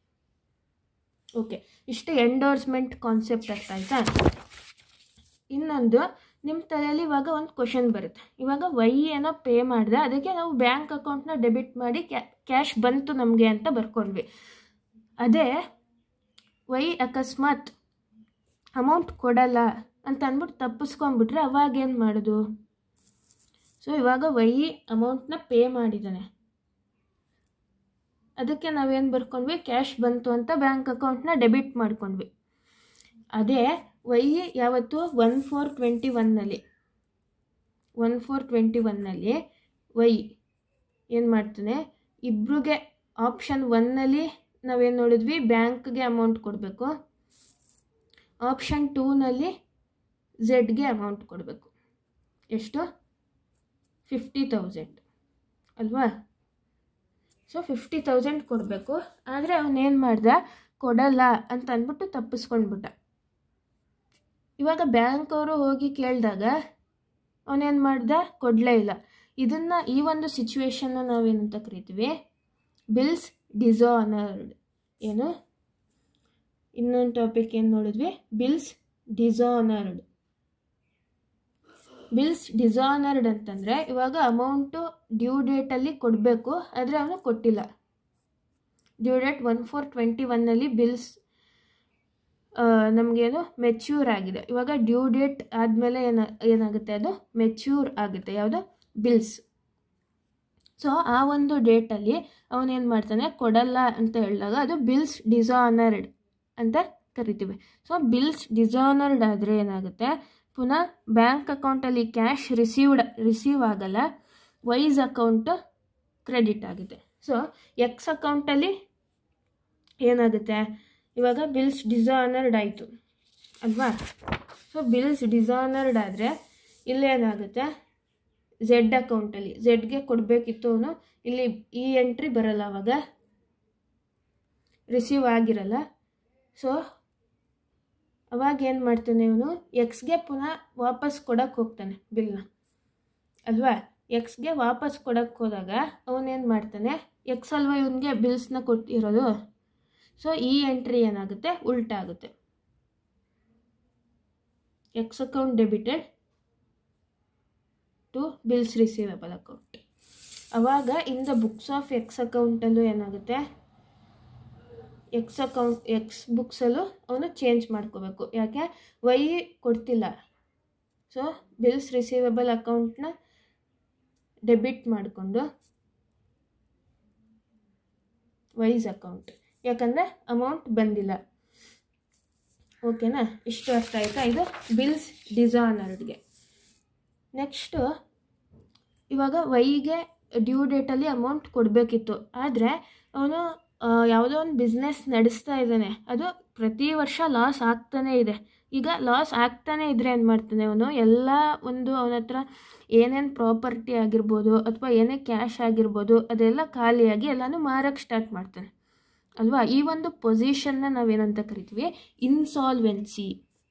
okay ಇಷ್ಟು ಎಂಡೋರ್ಸ್ಮೆಂಟ್ ಕಾನ್ಸೆಪ್ಟ್ ಅರ್ಥ ಆಯ್ತಾ ಇನ್ನೊಂದು ನಿಮ್ಮ ತಲೆಯಲ್ಲಿ ಇವಾಗ ಒಂದು ಕ್ವಶನ್ ಬರುತ್ತೆ ಇವಾಗ ವೈ ಏನೋ ಪೇ ಮಾಡಿದೆ ಅದಕ್ಕೆ ನಾವು ಬ್ಯಾಂಕ್ ಅಕೌಂಟ್ನ ಡೆಬಿಟ್ ಮಾಡಿ ಕ್ಯಾಶ್ ಬಂತು ನಮಗೆ ಅಂತ ಬರ್ಕೊಂಡ್ವಿ ಅದೇ ವೈ ಅಕಸ್ಮಾತ್ ಅಮೌಂಟ್ ಕೊಡಲ್ಲ ಅಂತ ಅಂದ್ಬಿಟ್ಟು ತಪ್ಪಿಸ್ಕೊಂಡ್ಬಿಟ್ರೆ ಅವಾಗ ಏನು ಮಾಡೋದು ಸೊ ಇವಾಗ ವೈ ಅಮೌಂಟ್ನ ಪೇ ಮಾಡಿದ್ದಾನೆ ಅದಕ್ಕೆ ನಾವೇನು ಬರ್ಕೊಂಡ್ವಿ ಕ್ಯಾಶ್ ಬಂತು ಅಂತ ಬ್ಯಾಂಕ್ ಅಕೌಂಟ್ನ ಡೆಬಿಟ್ ಮಾಡ್ಕೊಂಡ್ವಿ ಅದೇ ವೈ ಯಾವತ್ತು ಒನ್ ಫೋರ್ ಟ್ವೆಂಟಿ ಒನ್ನಲ್ಲಿ ಒನ್ ಫೋರ್ ಟ್ವೆಂಟಿ ಒನ್ನಲ್ಲಿ ವೈ ಏನು ಮಾಡ್ತಾನೆ ಇಬ್ರಿಗೆ ಆಪ್ಷನ್ ಒನ್ನಲ್ಲಿ ನಾವೇನು ನೋಡಿದ್ವಿ ಬ್ಯಾಂಕ್ಗೆ ಅಮೌಂಟ್ ಕೊಡಬೇಕು ಆಪ್ಷನ್ ಟೂನಲ್ಲಿ ಝೆಡ್ಗೆ ಅಮೌಂಟ್ ಕೊಡಬೇಕು ಎಷ್ಟು ಫಿಫ್ಟಿ ತೌಸಂಡ್ ಅಲ್ವಾ ಸೊ ಫಿಫ್ಟಿ ತೌಸಂಡ್ ಕೊಡಬೇಕು ಆದರೆ ಅವನೇನು ಮಾಡ್ದ ಕೊಡಲ್ಲ ಅಂತ ಅಂದ್ಬಿಟ್ಟು ತಪ್ಪಿಸ್ಕೊಂಡ್ಬಿಟ್ಟ ಇವಾಗ ಬ್ಯಾಂಕ್ ಅವರು ಹೋಗಿ ಕೇಳಿದಾಗ ಅವನೇನು ಮಾಡ್ದ ಕೊಡಲೇ ಇಲ್ಲ ಇದನ್ನು ಈ ಒಂದು ಸಿಚುವೇಶನ್ನ ನಾವೇನಂತ ಕರಿತೀವಿ ಬಿಲ್ಸ್ ಡಿಸಾನರ್ಡ್ ಏನು ಇನ್ನೊಂದು ಟಾಪಿಕ್ ಏನು ನೋಡಿದ್ವಿ ಬಿಲ್ಸ್ ಡಿಸಾನರ್ಡ್ ಬಿಲ್ಸ್ ಡಿಸಾನರ್ಡ್ ಅಂತಂದರೆ ಇವಾಗ ಅಮೌಂಟು ಡ್ಯೂ ಡೇಟಲ್ಲಿ ಕೊಡಬೇಕು ಆದರೆ ಅವನು ಕೊಟ್ಟಿಲ್ಲ due date one four twenty ಒನ್ನಲ್ಲಿ ಬಿಲ್ಸ್ ನಮಗೇನು ಮೆಚ್ಯೂರ್ ಆಗಿದೆ ಇವಾಗ ಡ್ಯೂ ಡೇಟ್ ಆದಮೇಲೆ ಏನ ಏನಾಗುತ್ತೆ ಅದು ಮೆಚ್ಯೂರ್ ಆಗುತ್ತೆ ಯಾವುದು ಬಿಲ್ಸ್ ಸೊ ಆ ಒಂದು ಡೇಟಲ್ಲಿ ಅವನೇನು ಮಾಡ್ತಾನೆ ಕೊಡಲ್ಲ ಅಂತ ಹೇಳಿದಾಗ ಅದು ಬಿಲ್ಸ್ ಡಿಸಾನರ್ಡ್ ಅಂತ ಕರಿತೀವಿ ಸೊ ಬಿಲ್ಸ್ ಡಿಸಾನರ್ಡ್ ಆದರೆ ಏನಾಗುತ್ತೆ ಪುನಃ ಬ್ಯಾಂಕ್ ಅಕೌಂಟಲ್ಲಿ ಕ್ಯಾಶ್ ರಿಸೀವ್ಡ್ ರಿಸೀವ್ ಆಗಲ್ಲ ವೈಸ್ ಅಕೌಂಟ್ ಕ್ರೆಡಿಟ್ ಆಗುತ್ತೆ ಸೊ ಎಕ್ಸ್ ಅಕೌಂಟಲ್ಲಿ ಏನಾಗುತ್ತೆ ಇವಾಗ ಬಿಲ್ಸ್ ಡಿಸಾನರ್ಡ್ ಆಯಿತು ಅಲ್ವಾ ಸೊ ಬಿಲ್ಸ್ ಡಿಸಾನರ್ಡ್ ಆದರೆ ಇಲ್ಲೇನಾಗುತ್ತೆ ಝೆಡ್ ಅಕೌಂಟಲ್ಲಿ ಝೆಡ್ಗೆ ಕೊಡಬೇಕಿತ್ತು ಅವನು ಇಲ್ಲಿ ಈ ಎಂಟ್ರಿ ಬರಲ್ಲ ಅವಾಗ ರಿಸೀವ್ ಆಗಿರಲ್ಲ ಸೊ ಅವಾಗ ಏನು ಮಾಡ್ತಾನೆ ಇವನು ಎಕ್ಸ್ಗೆ ಪುನಃ ವಾಪಸ್ ಕೊಡಕ್ಕೆ ಹೋಗ್ತಾನೆ ಬಿಲ್ನ ಅಲ್ವಾ ಎಕ್ಸ್ಗೆ ವಾಪಸ್ ಕೊಡಕ್ಕೆ ಹೋದಾಗ ಅವನೇನು ಮಾಡ್ತಾನೆ ಎಕ್ಸ್ ಅಲ್ವಾ ಇವನಿಗೆ ಬಿಲ್ಸ್ನ ಕೊಟ್ಟಿರೋದು ಸೊ ಈ ಎಂಟ್ರಿ ಏನಾಗುತ್ತೆ ಉಲ್ಟಾ ಆಗುತ್ತೆ X account debited to bills receivable account ಅವಾಗ in the books of X ಅಕೌಂಟಲ್ಲೂ ಏನಾಗುತ್ತೆ ಎಕ್ಸ್ ಅಕೌಂಟ್ ಎಕ್ಸ್ ಬುಕ್ಸಲ್ಲೂ ಅವನು ಚೇಂಜ್ ಮಾಡ್ಕೋಬೇಕು ಯಾಕೆ ವೈ ಕೊಡ್ತಿಲ್ಲ ಸೊ ಬಿಲ್ಸ್ ರಿಸೀವೇಬಲ್ ಅಕೌಂಟ್ನ ಡೆಬಿಟ್ ಮಾಡಿಕೊಂಡು ವೈಸ್ ಅಕೌಂಟ್ ಯಾಕಂದರೆ ಅಮೌಂಟ್ ಬಂದಿಲ್ಲ ಓಕೆನಾ ಇಷ್ಟು ಅರ್ಥ ಆಯಿತಾ ಇದು ಬಿಲ್ಸ್ ಡಿಸಾನರ್ಡ್ಗೆ ನೆಕ್ಸ್ಟು ಇವಾಗ ವೈಗೆ ಡ್ಯೂ ಡೇಟಲ್ಲಿ ಅಮೌಂಟ್ ಕೊಡಬೇಕಿತ್ತು ಆದರೆ ಅವನು ಯಾವುದೋ ಒಂದು ಬಿಸ್ನೆಸ್ ನಡೆಸ್ತಾ ಇದ್ದಾನೆ ಅದು ಪ್ರತಿ ವರ್ಷ ಲಾಸ್ ಆಗ್ತಾನೇ ಇದೆ ಈಗ ಲಾಸ್ ಆಗ್ತಾನೆ ಇದ್ದರೆ ಏನು ಮಾಡ್ತಾನೆ ಅವನು ಎಲ್ಲ ಒಂದು ಅವನ ಹತ್ರ ಏನೇನು ಪ್ರಾಪರ್ಟಿ ಆಗಿರ್ಬೋದು ಅಥವಾ ಏನೇ ಕ್ಯಾಶ್ ಆಗಿರ್ಬೋದು ಅದೆಲ್ಲ ಖಾಲಿಯಾಗಿ ಎಲ್ಲನೂ ಮಾರಕ್ಕೆ ಸ್ಟಾರ್ಟ್ ಮಾಡ್ತಾನೆ ಅಲ್ವಾ ಈ ಒಂದು ಪೊಸಿಷನ್ನ ನಾವೇನಂತ ಕರಿತೀವಿ ಇನ್ಸಾಲ್ವೆನ್ಸಿ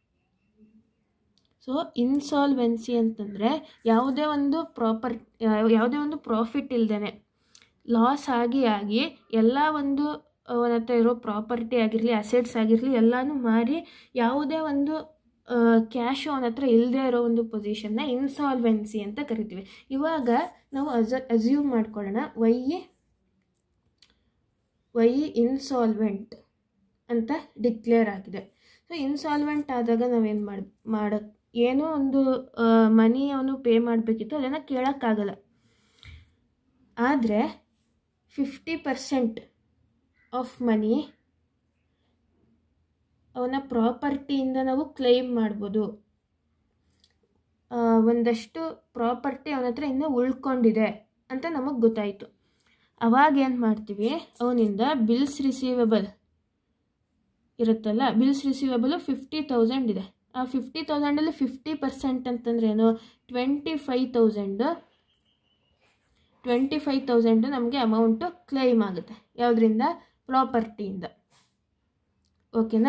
ಸೊ ಇನ್ಸಾಲ್ವೆನ್ಸಿ ಅಂತಂದರೆ ಯಾವುದೇ ಒಂದು ಪ್ರಾಪರ್ ಯಾವುದೇ ಒಂದು ಪ್ರಾಫಿಟ್ ಇಲ್ದೇ ಲಾಸ್ ಆಗಿ ಆಗಿ ಎಲ್ಲ ಒಂದು ಅವನ ಹತ್ರ ಇರೋ ಪ್ರಾಪರ್ಟಿ ಆಗಿರಲಿ ಅಸೆಟ್ಸ್ ಆಗಿರಲಿ ಎಲ್ಲನೂ ಮಾರಿ ಯಾವುದೇ ಒಂದು ಕ್ಯಾಶು ಅವನ ಹತ್ರ ಇಲ್ಲದೆ ಇರೋ ಒಂದು ಪೊಸಿಷನ್ನ ಇನ್ಸಾಲ್ವೆನ್ಸಿ ಅಂತ ಕರಿತೀವಿ ಇವಾಗ ನಾವು ಅಸ ಅಸ್ಯೂಮ್ ಮಾಡ್ಕೊಳ್ಳೋಣ ವೈ ವೈ ಇನ್ಸಾಲ್ವೆಂಟ್ ಅಂತ ಡಿಕ್ಲೇರ್ ಆಗಿದೆ ಸೊ ಇನ್ಸಾಲ್ವೆಂಟ್ ಆದಾಗ ನಾವೇನು ಮಾಡಿ ಮಾಡ ಏನೋ ಒಂದು ಮನಿ ಅವನು ಪೇ ಮಾಡಬೇಕಿತ್ತು ಅದನ್ನು ಕೇಳೋಕ್ಕಾಗಲ್ಲ ಆದರೆ ಫಿಫ್ಟಿ ಪರ್ಸೆಂಟ್ ಆಫ್ ಮನಿ ಅವನ ಪ್ರಾಪರ್ಟಿಯಿಂದ ನಾವು ಕ್ಲೈಮ್ ಮಾಡ್ಬೋದು ಒಂದಷ್ಟು ಪ್ರಾಪರ್ಟಿ ಅವನ ಹತ್ರ ಇನ್ನೂ ಉಳ್ಕೊಂಡಿದೆ ಅಂತ ನಮಗೆ ಗೊತ್ತಾಯಿತು ಅವಾಗ ಏನು ಮಾಡ್ತೀವಿ ಅವನಿಂದ ಬಿಲ್ಸ್ ರಿಸೀವೇಬಲ್ ಇರುತ್ತಲ್ಲ ಬಿಲ್ಸ್ ರಿಸೀವೇಬಲು ಫಿಫ್ಟಿ ತೌಸಂಡ್ ಇದೆ ಆ ಫಿಫ್ಟಿ ತೌಸಂಡಲ್ಲಿ ಫಿಫ್ಟಿ ಪರ್ಸೆಂಟ್ ಅಂತಂದ್ರೆ ಏನು twenty five thousand twenty five thousand ನಮಗೆ ಅಮೌಂಟು ಕ್ಲೈಮ್ ಆಗುತ್ತೆ ಯಾವುದರಿಂದ ಪ್ರಾಪರ್ಟಿಯಿಂದ ಓಕೆನಾ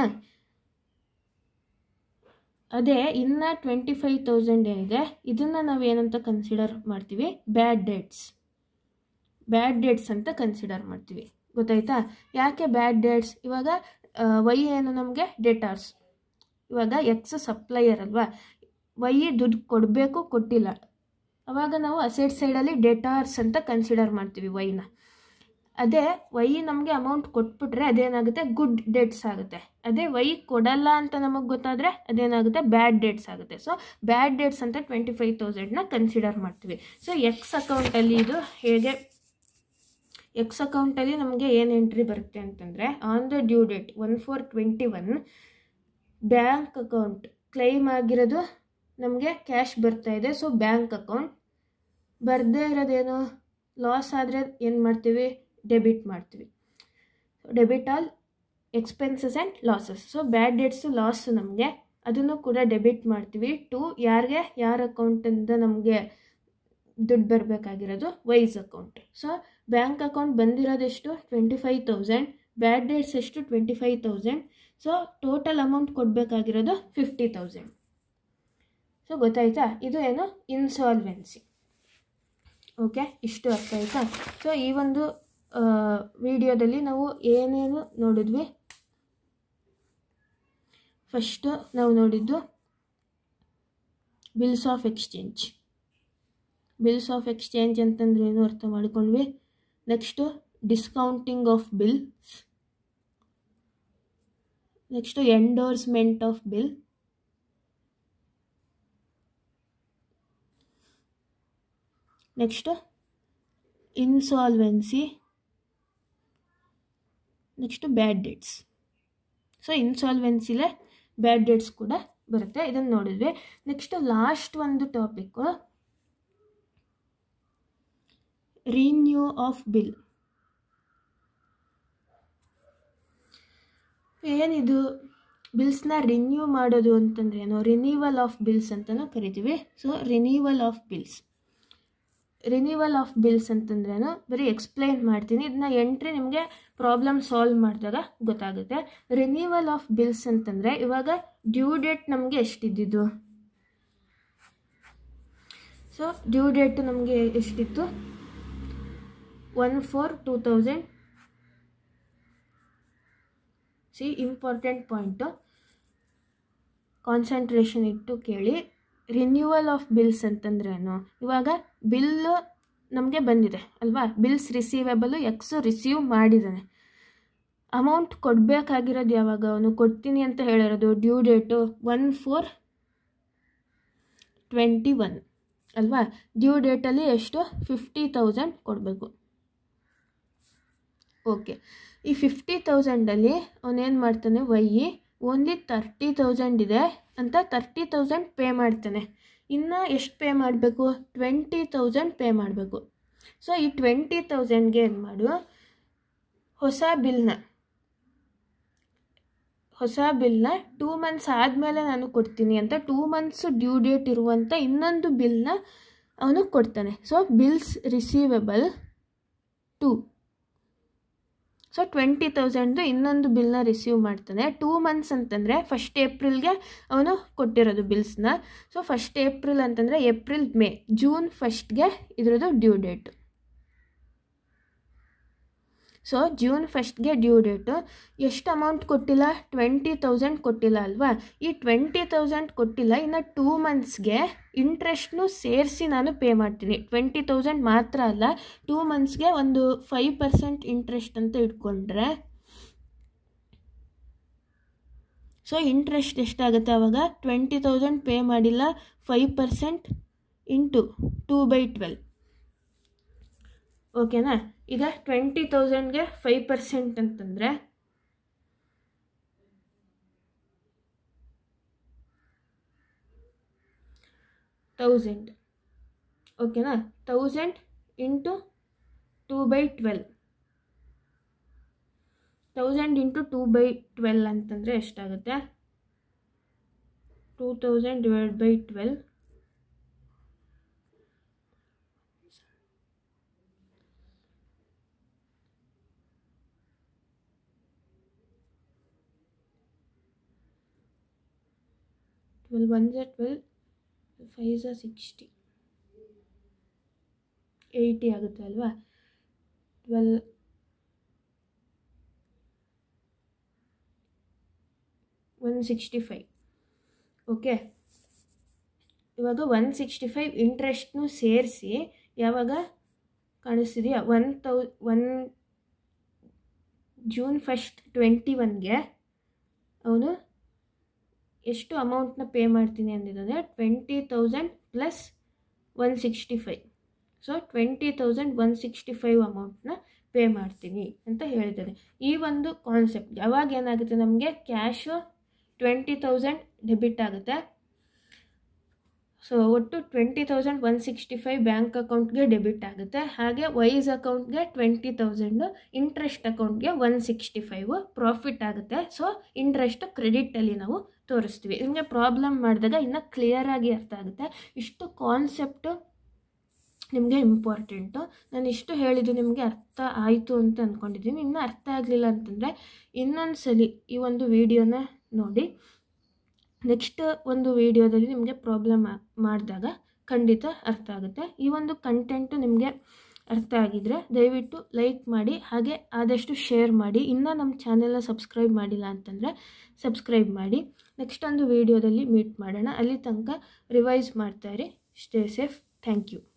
ಅದೇ ಇನ್ನು ಟ್ವೆಂಟಿ ಫೈವ್ ತೌಸಂಡ್ ಏನಿದೆ ಇದನ್ನು ನಾವು ಏನಂತ ಕನ್ಸಿಡರ್ ಮಾಡ್ತೀವಿ ಬ್ಯಾಡ್ ಡೇಟ್ಸ್ ಬ್ಯಾಡ್ ಡೇಟ್ಸ್ ಅಂತ ಕನ್ಸಿಡರ್ ಮಾಡ್ತೀವಿ ಗೊತ್ತಾಯ್ತಾ ಯಾಕೆ ಬ್ಯಾಡ್ ಡೇಟ್ಸ್ ಇವಾಗ ವೈ ಏನು ನಮಗೆ ಡೇಟಾರ್ಸ್ ಇವಾಗ ಎಕ್ಸ್ ಸಪ್ಲೈಯರ್ ಅಲ್ವಾ ವೈ ದುಡ್ಡು ಕೊಡಬೇಕು ಕೊಟ್ಟಿಲ್ಲ ಅವಾಗ ನಾವು ಅಸೆಟ್ ಸೈಡಲ್ಲಿ ಡೇಟಾರ್ಸ್ ಅಂತ ಕನ್ಸಿಡರ್ ಮಾಡ್ತೀವಿ ವೈನ ಅದೇ ವೈ ನಮಗೆ ಅಮೌಂಟ್ ಕೊಟ್ಬಿಟ್ರೆ ಅದೇನಾಗುತ್ತೆ ಗುಡ್ ಡೇಟ್ಸ್ ಆಗುತ್ತೆ ಅದೇ ವೈ ಕೊಡಲ್ಲ ಅಂತ ನಮಗೆ ಗೊತ್ತಾದರೆ ಅದೇನಾಗುತ್ತೆ ಬ್ಯಾಡ್ ಡೇಟ್ಸ್ ಆಗುತ್ತೆ ಸೊ ಬ್ಯಾಡ್ ಡೇಟ್ಸ್ ಅಂತ ಟ್ವೆಂಟಿ ಫೈವ್ ತೌಸಂಡ್ನ ಕನ್ಸಿಡರ್ ಮಾಡ್ತೀವಿ ಸೊ ಎಕ್ಸ್ ಅಕೌಂಟಲ್ಲಿ ಇದು ಹೇಗೆ ಎಕ್ಸ್ ಅಕೌಂಟಲ್ಲಿ ನಮಗೆ ಏನು ಎಂಟ್ರಿ ಬರುತ್ತೆ ಅಂತಂದರೆ on the due date one four twenty one bank account claim ಆಗಿರೋದು ನಮಗೆ ಕ್ಯಾಶ್ ಬರ್ತಾ ಇದೆ ಸೊ ಬ್ಯಾಂಕ್ ಅಕೌಂಟ್ ಬರದೇ ಇರೋದೇನು ಲಾಸ್ ಆದರೆ ಏನು ಮಾಡ್ತೀವಿ ಡೆಬಿಟ್ ಮಾಡ್ತೀವಿ debit all expenses and losses so bad debts loss ನಮಗೆ ಅದನ್ನು ಕೂಡ ಡೆಬಿಟ್ ಮಾಡ್ತೀವಿ ಟು ಯಾರಿಗೆ ಯಾರ ಅಕೌಂಟಿಂದ ನಮಗೆ ದುಡ್ಡು ಬರಬೇಕಾಗಿರೋದು Y's account so bank account ಬಂದಿರೋದೆಷ್ಟು twenty five thousand bad debts ಎಷ್ಟು twenty five thousand so total amount ಕೊಡಬೇಕಾಗಿರೋದು ಫಿಫ್ಟಿ ತೌಸಂಡ್ ಸೊ ಗೊತ್ತಾಯ್ತಾ ಇದು ಏನು ಇನ್ಸಾಲ್ವೆನ್ಸಿ ಓಕೆ ಇಷ್ಟು ಅರ್ಥ ಆಯ್ತಾ ಸೊ ಈ ಒಂದು ವಿಡಿಯೋದಲ್ಲಿ ನಾವು ಏನೇನು ನೋಡಿದ್ವಿ ಫಸ್ಟು ನಾವು ನೋಡಿದ್ದು bills of exchange bills of exchange ಅಂತಂದ್ರೆ ಏನು ಅರ್ಥ ಮಾಡ್ಕೊಂಡ್ವಿ next discounting of bills next endorsement of bill next insolvency next bad debts so ಇನ್ಸಾಲ್ವೆನ್ಸಿಲೇ ಬ್ಯಾಡ್ ಡೇಟ್ಸ್ ಕೂಡ ಬರುತ್ತೆ ಇದನ್ನು ನೋಡಿದ್ವಿ ನೆಕ್ಸ್ಟ್ ಲಾಸ್ಟ್ ಒಂದು ಟಾಪಿಕ್ಕು ರಿನ್ಯೂ ಆಫ್ ಬಿಲ್ ಏನಿದು ಬಿಲ್ಸ್ನ ರಿನ್ಯೂ ಮಾಡೋದು ಅಂತಂದ್ರೆ ಏನು ರಿನ್ಯೂವಲ್ ಆಫ್ ಬಿಲ್ಸ್ ಅಂತಲೂ ಕರಿತೀವಿ so renewal of bills renewal of bills ಅಂತಂದ್ರೇನು ಬರೀ ಎಕ್ಸ್ಪ್ಲೈನ್ ಮಾಡ್ತೀನಿ ಇದನ್ನ ಎಂಟ್ರಿ ನಿಮಗೆ ಪ್ರಾಬ್ಲಮ್ ಸಾಲ್ವ್ ಮಾಡಿದಾಗ ಗೊತ್ತಾಗುತ್ತೆ ರಿನ್ಯೂವಲ್ ಆಫ್ ಬಿಲ್ಸ್ ಅಂತಂದರೆ ಇವಾಗ ಡ್ಯೂ ಡೇಟ್ ನಮಗೆ ಎಷ್ಟಿದ್ದಿದ್ದು ಸೊ ಡ್ಯೂ ಡೇಟ್ ನಮಗೆ ಎಷ್ಟಿತ್ತು one four two thousand see important point concentration ಇಟ್ಟು ಕೇಳಿ ರಿನ್ಯೂವಲ್ ಆಫ್ ಬಿಲ್ಸ್ ಅಂತಂದ್ರೇನು ಇವಾಗ ಬಿಲ್ಲು ನಮಗೆ ಬಂದಿದೆ ಅಲ್ವಾ ಬಿಲ್ಸ್ ರಿಸೀವೇಬಲು ಎಕ್ಸು ರಿಸೀವ್ ಮಾಡಿದ್ದಾನೆ ಅಮೌಂಟ್ ಕೊಡಬೇಕಾಗಿರೋದು ಯಾವಾಗ ಅವನು ಕೊಡ್ತೀನಿ ಅಂತ ಹೇಳಿರೋದು due date one four twenty one ಅಲ್ವಾ ಡ್ಯೂ ಡೇಟಲ್ಲಿ ಎಷ್ಟು ಫಿಫ್ಟಿ ತೌಸಂಡ್ ಕೊಡಬೇಕು ಓಕೆ ಈ ಫಿಫ್ಟಿ ತೌಸಂಡಲ್ಲಿ ಅವನೇನು ಮಾಡ್ತಾನೆ ವೈಯಿ ಓನ್ಲಿ ತರ್ಟಿ ತೌಸಂಡ್ ಇದೆ ಅಂತ ತರ್ಟಿ ತೌಸಂಡ್ ಪೇ ಮಾಡ್ತಾನೆ ಇನ್ನು ಎಷ್ಟು ಪೇ ಮಾಡಬೇಕು ಟ್ವೆಂಟಿ ತೌಸಂಡ್ ಪೇ ಮಾಡಬೇಕು ಸೊ ಈ ಟ್ವೆಂಟಿ ತೌಸಂಡ್ಗೆ ಏನು ಮಾಡು ಹೊಸ ಬಿಲ್ನ ಹೊಸ ಬಿಲ್ನ ಟೂ ಮಂತ್ಸ್ ಆದಮೇಲೆ ನಾನು ಕೊಡ್ತೀನಿ ಅಂತ ಟೂ ಮಂತ್ಸ್ ಡ್ಯೂ ಡೇಟ್ ಇರುವಂಥ ಇನ್ನೊಂದು ಬಿಲ್ನ ಅವನು ಕೊಡ್ತಾನೆ so bills receivable two so twenty ತೌಸಂಡ್ದು ಇನ್ನೊಂದು ಬಿಲ್ನ ರಿಸೀವ್ ಮಾಡ್ತಾನೆ ಟೂ ಮಂತ್ಸ್ ಅಂತಂದರೆ ಫಸ್ಟ್ ಏಪ್ರಿಲ್ಗೆ ಅವನು ಕೊಟ್ಟಿರೋದು ಬಿಲ್ಸ್ನ ಸೊ ಫಸ್ಟ್ ಏಪ್ರಿಲ್ ಅಂತಂದರೆ ಏಪ್ರಿಲ್ ಮೇ ಜೂನ್ ಫಸ್ಟ್ಗೆ ಇದ್ರದ್ದು ಡ್ಯೂ ಡೇಟ್ ಸೊ ಜೂನ್ ಫಸ್ಟ್ಗೆ ಡ್ಯೂ ಡೇಟು ಎಷ್ಟು ಅಮೌಂಟ್ ಕೊಟ್ಟಿಲ್ಲ ಟ್ವೆಂಟಿ ತೌಸಂಡ್ ಕೊಟ್ಟಿಲ್ಲ ಅಲ್ವಾ ಈ ಟ್ವೆಂಟಿ ತೌಸಂಡ್ ಕೊಟ್ಟಿಲ್ಲ ಇನ್ನು ಟೂ ಮಂತ್ಸ್ಗೆ ಇಂಟ್ರೆಸ್ಟ್ನು ಸೇರಿಸಿ ನಾನು ಪೇ ಮಾಡ್ತೀನಿ ಟ್ವೆಂಟಿ ತೌಸಂಡ್ ಮಾತ್ರ ಅಲ್ಲ ಟೂ ಮಂತ್ಸ್ಗೆ ಒಂದು ಫೈವ್ ಪರ್ಸೆಂಟ್ ಇಂಟ್ರೆಸ್ಟ್ ಅಂತ ಇಟ್ಕೊಂಡ್ರೆ ಸೊ ಇಂಟ್ರೆಸ್ಟ್ ಎಷ್ಟಾಗುತ್ತೆ ಆವಾಗ ಟ್ವೆಂಟಿ ತೌಸಂಡ್ ಪೇ ಮಾಡಿಲ್ಲ five percent into two by twelve ಓಕೆನಾ ಈಗ ಟ್ವೆಂಟಿ ತೌಸಂಡ್ಗೆ ಫೈವ್ ಪರ್ಸೆಂಟ್ ಅಂತಂದರೆ ತೌಸಂಡ್ ಓಕೆನಾ thousand into two by twelve thousand into two by twelve ಅಂತಂದರೆ ಎಷ್ಟಾಗುತ್ತೆ two thousand divide by twelve twelve one ಝ ಟ್ವೆಲ್ ಫೈವ್ ಝ ಸಿಕ್ಸ್ಟಿ ಏಯ್ಟಿ ಆಗುತ್ತೆ ಅಲ್ವಾ twelve one sixty five okay ಇವಾಗ ಒನ್ ಸಿಕ್ಸ್ಟಿ ಫೈವ್ ಇಂಟ್ರೆಸ್ಟ್ನು ಸೇರಿಸಿ ಯಾವಾಗ ಕಾಣಿಸ್ತಿದೆಯಾ ಒನ್ ತೌ ಒನ್ ಜೂನ್ ಫಸ್ಟ್ ಟ್ವೆಂಟಿ ಒನ್ಗೆ ಅವನು ಎಷ್ಟು ಅಮೌಂಟ್ನ ಪೇ ಮಾಡ್ತೀನಿ ಅಂದಿದ್ದಾನೆ twenty thousand plus one sixty five so twenty thousand one sixty five ಅಮೌಂಟ್ನ ಪೇ ಮಾಡ್ತೀನಿ ಅಂತ ಹೇಳಿದ್ದಾರೆ ಈ ಒಂದು ಕಾನ್ಸೆಪ್ಟ್ ಯಾವಾಗ ಏನಾಗುತ್ತೆ ನಮಗೆ ಕ್ಯಾಶು ಟ್ವೆಂಟಿ ತೌಸಂಡ್ ಡೆಬಿಟ್ ಆಗುತ್ತೆ ಸೊ ಒಟ್ಟು twenty thousand one sixty five bank ಅಕೌಂಟ್ಗೆ ಡೆಬಿಟ್ ಆಗುತ್ತೆ ಹಾಗೆ ವೈಸ್ ಅಕೌಂಟ್ಗೆ ಟ್ವೆಂಟಿ ತೌಸಂಡು ಇಂಟ್ರೆಸ್ಟ್ ಅಕೌಂಟ್ಗೆ ಒನ್ ಸಿಕ್ಸ್ಟಿ ಫೈವ್ ಪ್ರಾಫಿಟ್ ಆಗುತ್ತೆ ಸೊ ಇಂಟ್ರೆಸ್ಟ್ ಕ್ರೆಡಿಟಲ್ಲಿ ನಾವು ತೋರಿಸ್ತೀವಿ ನಿಮಗೆ ಪ್ರಾಬ್ಲಮ್ ಮಾಡಿದಾಗ ಇನ್ನೂ ಕ್ಲಿಯರಾಗಿ ಅರ್ಥ ಆಗುತ್ತೆ ಇಷ್ಟು ಕಾನ್ಸೆಪ್ಟು ನಿಮಗೆ ಇಂಪಾರ್ಟೆಂಟು ನಾನು ಇಷ್ಟು ಹೇಳಿದ್ದು ನಿಮಗೆ ಅರ್ಥ ಆಯಿತು ಅಂತ ಅಂದ್ಕೊಂಡಿದ್ದೀನಿ ಇನ್ನೂ ಅರ್ಥ ಆಗಲಿಲ್ಲ ಅಂತಂದರೆ ಇನ್ನೊಂದು ಸಲ ಈ ಒಂದು ವಿಡಿಯೋನ ನೋಡಿ ನೆಕ್ಸ್ಟ್ ಒಂದು ವಿಡಿಯೋದಲ್ಲಿ ನಿಮಗೆ ಪ್ರಾಬ್ಲಮ್ ಮಾಡಿದಾಗ ಖಂಡಿತ ಅರ್ಥ ಆಗುತ್ತೆ ಈ ಒಂದು ಕಂಟೆಂಟು ನಿಮಗೆ ಅರ್ಥ ಆಗಿದರೆ ದಯವಿಟ್ಟು ಲೈಕ್ ಮಾಡಿ ಹಾಗೆ ಆದಷ್ಟು ಶೇರ್ ಮಾಡಿ ಇನ್ನೂ ನಮ್ಮ ಚಾನೆಲ್ನ ಸಬ್ಸ್ಕ್ರೈಬ್ ಮಾಡಿಲ್ಲ ಅಂತಂದರೆ ಸಬ್ಸ್ಕ್ರೈಬ್ ಮಾಡಿ ನೆಕ್ಸ್ಟ್ ಒಂದು ವಿಡಿಯೋದಲ್ಲಿ ಮೀಟ್ ಮಾಡೋಣ ಅಲ್ಲಿ ತನಕ ರಿವೈಸ್ ಮಾಡ್ತಾಯಿರಿ ಸ್ಟೇ ಸೇಫ್ ಥ್ಯಾಂಕ್ ಯು